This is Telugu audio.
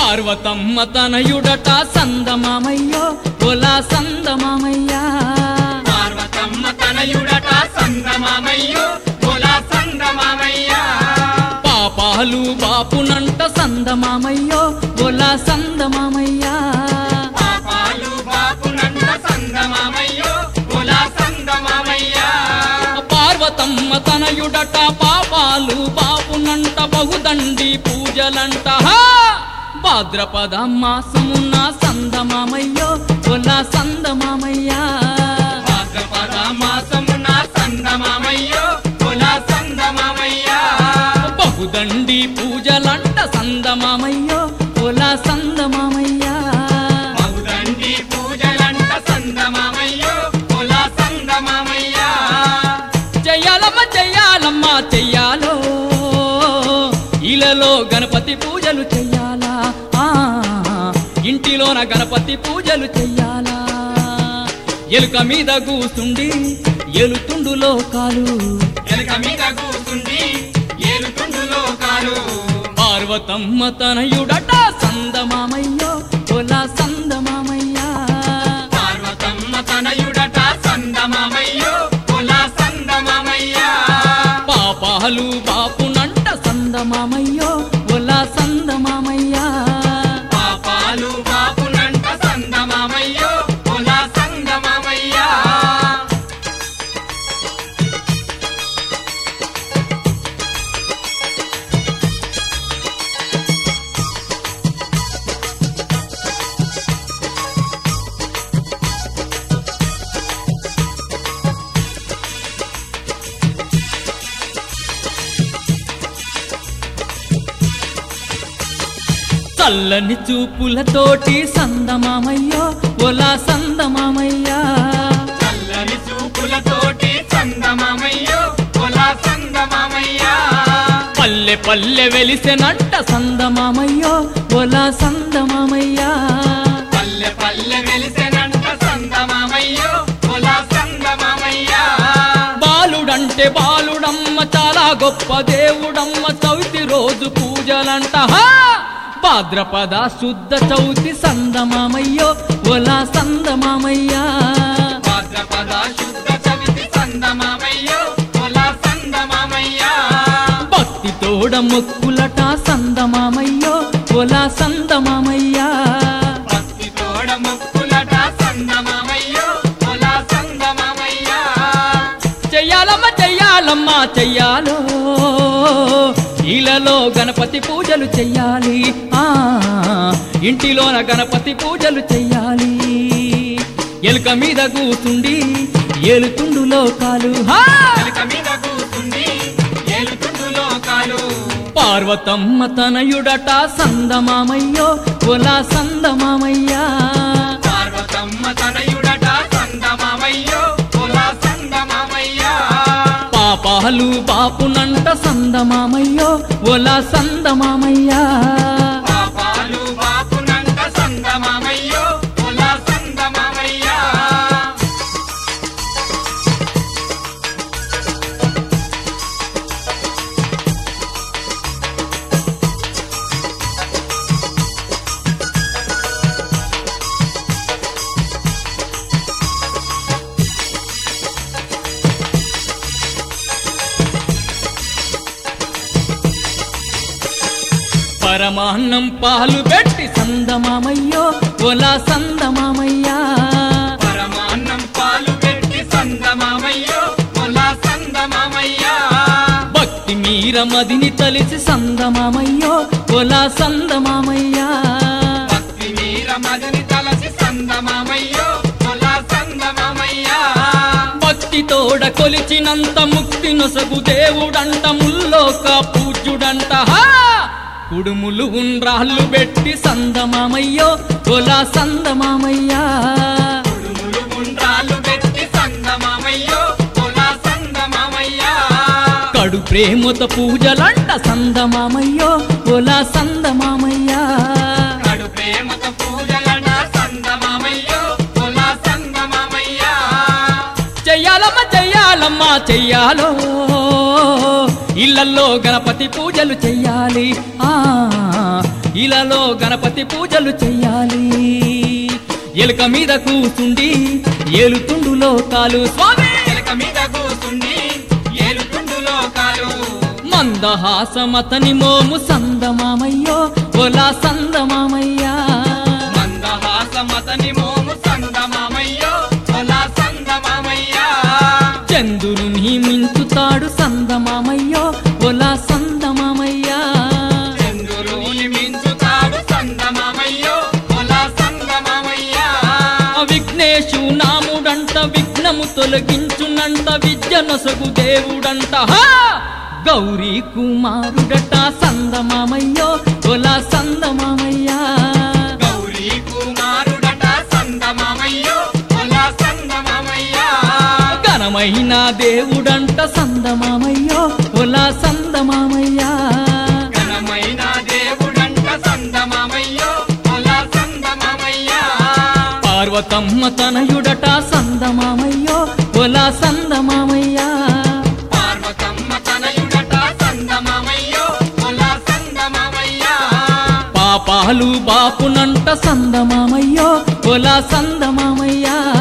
పార్వతమ్మ తనయుడట సందమామయ్యో ఒలా సందమామయ్యా పార్వతమ్మ తనయుడట సందమామయ్యో పొలా సందమామయ్యా పాపాలు బాపునంట సందమామయ్యో ఒలా సందమామయ్యా పాపాలు బాపునంట సందమామయ్యో పొలా సందమామయ్యా పార్వతమ్మ తనయుడట పాపాలు బాపునంట బహుదండి పూజలంట హా! భాద్రపద మాసమున్న సందమామయ్యో ఒలా సందమామయ్యా భాద్రపద మాసమున సందమామయ్యో పొలా సందమామయ్యా బహుదండి పూజలంట సందమామయ్యో ఒలా సందమామయ్యా మగుదండి పూజలంట సందమామయ్యో పొలా సందమామయ్యా చెయ్యాలమ్మ చెయ్యాలమ్మ చెయ్యాలో ఇలలో గణపతి పూజలు చెయ్యాలా ఆ, ఇంటిలోన గణపతి పూజలు చెయ్యాలా ఎలుక మీద కూస్తుండి ఎలుతుండు లోకాలు ఎలుక మీద కూర్చుండి ఏలుతుండు లోకాలు పార్వతమ్మ తనయుడట సందమామయ్యో ఒలా సందమామయ్యా పార్వతమ్మ తనయుడట సందమామయ్యో పొలా సందమామయ్యా పాపాలు బాపునంట సందమామయ్యో ఒలా సందమామయ్యా పాపాలు బాపునంట సందమామయ్యో పొలా సందమామయ్యా చల్లని చూపులతోటి సందమామయ్యో ఒలా సందమామయ్యా చల్లని చూపులతోటి సందమామయ్యో పొలా సందమామయ్యా పల్లె పల్లె వెలిసెనంట సందమామయ్యో ఒలా సందమామయ్యా పల్లె పల్లె వెలిసెనంట సందమామయ్యో పొలా సందమామయ్యా బాలుడంటే బాలుడమ్మ చాలా గొప్ప దేవుడమ్మ చవితి రోజు పూజలంట హా! భాద్రపద శుద్ధ చవితి సందమామయ్యో ఒలా సందమామయ్యా భాద్రపద శుద్ధ చవితి సందమామయ్యో పొలా సందమామయ్యా భక్తి తోడ మొక్కులట సందమామయ్యో ఒలా సందమామయ్యా భక్తి తోడ ముక్కులట సందమామయ్యో పొలా సందమామయ్యా చెయ్యాలమ్మ చెయ్యాలమ్మ చెయ్యాలో ఇలలో గణపతి పూజలు చెయ్యాలి ఆ ఇంటిలోన గణపతి పూజలు చెయ్యాలి ఎలుక మీద కూతుండి ఏలుతుండు లోకాలు హా! ఎలుక మీద కూర్చుంది ఏలుతుండు లోకాలు పార్వతమ్మ తనయుడట సందమామయ్యో ఒలా సందమామయ్యా పార్వతమ్మ తనయుడట సందమామయ్యో పొలా సందమామయ్యా పాపాలు బాపునంట సందమామయ్యో ఒలా సందమామయ్యా పాపాలు బాపునంట సందమామయ్యో పొలా సందమామయ్యా పరమాన్నం పాలు పెట్టి సందమామయ్యో ఒలా సందమామయ్యా పరమాన్నం పాలు పెట్టి సందమామయ్యో పొలా సందమామయ్యా భక్తి మీర మదిని తలిసి సందమామయ్యో ఒలా సందమామయ్యా భక్తి మీర మదని తలసి సందమామయ్యో పొలా సందమామయ్యా భక్తి తోడ కొలిచినంత ముక్తి నొసగు దేవుడంట ముల్లోక పూజ్యుడంట హా! కుడుములు ఉండ్రాళ్ళు పెట్టి సందమామయ్యో ఒలా సందమామయ్యా కుడుములు గుండ్రాలు పెట్టి సందమామయ్యో పొలా సందమామయ్యా కడు ప్రేమత పూజలంట సందమామయ్యో ఒలా సందమామయ్యా కడు ప్రేమత పూజలన సందమామయ్యో పొలా సందమామయ్యా చెయ్యాలమ్మ చెయ్యాలమ్మ చెయ్యాలో ఇళ్ళల్లో గణపతి పూజలు చెయ్యాలి ఆ ఇలాలో గణపతి పూజలు చెయ్యాలి ఎలుక మీద కూసుండి ఏలుతుండు లోకాలు స్వామి ఎలక మీద కూసుండి ఏలుతుండు లోకాలు మందహాసమతని మోము సందమామయ్యో ఒలా సందమామయ్యా మందహాసమతని మోము సందమామయ్యో ఒలా సందమామయ్యా చంద్రుని మించుతాడు సందమామయ్యో ఒలా సందమామయ్యా చంద్రుని మించుతాడు సందమామయ్యో ఒలా సందమామయ్యా విఘ్నేశు నాముడంట విఘ్నము తొలగించునంట విద్య నొసగు దేవుడంట హా! గౌరీ కుమారుడట సందమామయ్యో ఒలా సందమామయ్యా గౌరీ కుమారుడట సందమామయ్యో ఒలా సందమామయ్యా ఘనమైన దేవుడంట సందమామయ్యో ఒలా సందమామయ్యా ఘనమైన దేవుడంట సందమామయ్యో ఒలా సందమామయ్యా పార్వతమ్మ తనయుడట సందమామయ్యో ఒలా సందమామయ్యా పార్వతమ్మ తనయుడట సందమామయ్యో ఒలా సందమామయ్యా పాపాలు బాపునంట సందమామయ్యో ఒలా సందమామయ్యా